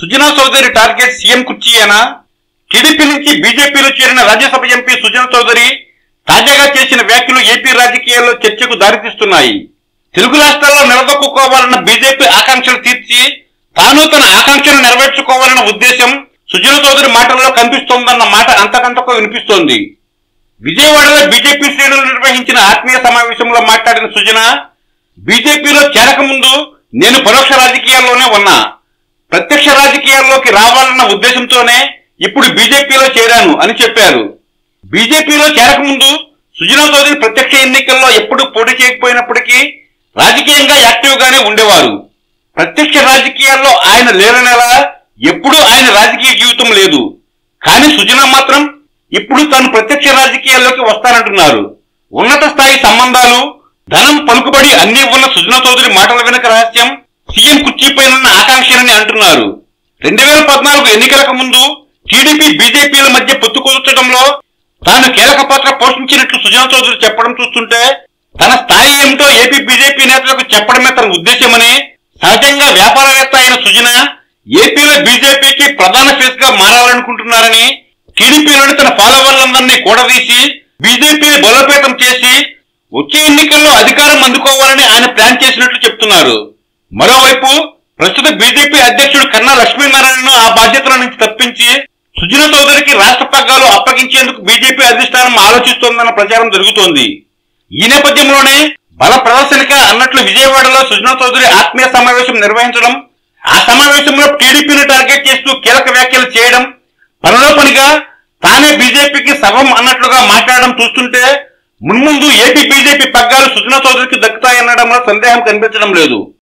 Sujana Chowdary target CM కుర్చీయేనా TDP నుంచి బీజేపీలో చేరిన రాజ్యసభ ఎంపీ సుజనా చౌదరి తాజాగా చేసిన వ్యాఖ్యలు ఏపీ రాజకీయాల్లో చర్చకు దారితీస్తున్నాయి తెలుగు రాష్ట్రాల్లో నిలదొక్కుకోవాలన్న బీజేపీ ఆకాంక్షలు తీర్చి తాను తన ఆకాంక్షలు నెరవేర్చుకోవాలన్న ఉద్దేశం సుజన చౌదరి మాటల్లో కనిపిస్తోందన్న మాట అంతకంతకు వినిపిస్తోంది విజయవాడలో బీజేపీ శ్రేణులు నిర్వహించిన ఆత్మీయ సమావేశంలో మాట్లాడిన సుజన బీజేపీలో చేరకముందు నేను పరోక్ష రాజకీయాల్లోనే ఉన్నా ప్రత్యక్ష రాజకీయాల్లోకి రావాలన్న ఉద్దేశంతోనే ఇప్పుడు బీజేపీలో చేరాను అని చెప్పారు బీజేపీలో చేరకముందు సుజనా చౌదరి ప్రత్యక్ష ఎన్నికల్లో ఎప్పుడు పోటీ చేయకపోయినప్పటికీ రాజకీయంగా యాక్టివ్ గానే ఉండేవారు ప్రత్యక్ష రాజకీయాల్లో ఆయన లేరనేలా ఎప్పుడూ ఆయన రాజకీయ జీవితం లేదు కానీ సుజనా మాత్రం ఇప్పుడు తాను ప్రత్యక్ష రాజకీయాల్లోకి వస్తానంటున్నారు ఉన్నత స్థాయి సంబంధాలు ధనం పలుకుబడి అన్ని ఉన్న సుజనా చౌదరి మాటల వెనుక రహస్యం సీఎం కుర్చీపైనున్న ఆకాంక్షలని అంటున్నారు రెండు వేల పద్నాలుగు ఎన్నికలకు ముందు టీడీపీ బీజేపీల మధ్య పొత్తు కుదర్చడంలో తాను కీలక పాత్ర పోషించినట్లు సుజనా చౌదరి చెప్పడం చూస్తుంటే తన స్థాయి ఏమిటో ఏపీ బీజేపీ నేతలకు చెప్పడమే తన ఉద్దేశమని సహజంగా వ్యాపారవేత్త అయిన సుజన ఏపీలో బీజేపీకి ప్రధాన ఫేస్ గా మారాలనుకుంటున్నారని టీడీపీలోని తన ఫాలోవర్లందరినీ కూడదీసి బీజేపీని బలోపేతం చేసి వచ్చే ఎన్నికల్లో అధికారం అందుకోవాలని ఆయన ప్లాన్ చేసినట్లు చెప్తున్నారు మరోవైపు ప్రస్తుత బీజేపీ అధ్యక్షుడు కన్నా లక్ష్మీనారాయణను ఆ బాధ్యతల నుంచి తప్పించి సుజన చౌదరికి రాష్ట్ర పగ్గాలు అప్పగించేందుకు బీజేపీ అధిష్టానం ఆలోచిస్తోందన్న ప్రచారం జరుగుతోంది ఈ నేపథ్యంలోనే బల ప్రదర్శనక అన్నట్లు విజయవాడలో సుజనా చౌదరి ఆత్మీయ సమావేశం నిర్వహించడం ఆ సమావేశంలో టీడీపీని టార్గెట్ చేస్తూ కీలక వ్యాఖ్యలు చేయడం పనిలో పనిగా తానే బీజేపీకి సర్వం అన్నట్లుగా మాట్లాడడం చూస్తుంటే మున్ముందు ఏపీ బీజేపీ పగ్గాలు సుజనా చౌదరికి దక్కుతాయనడంలో సందేహం కనిపించడం లేదు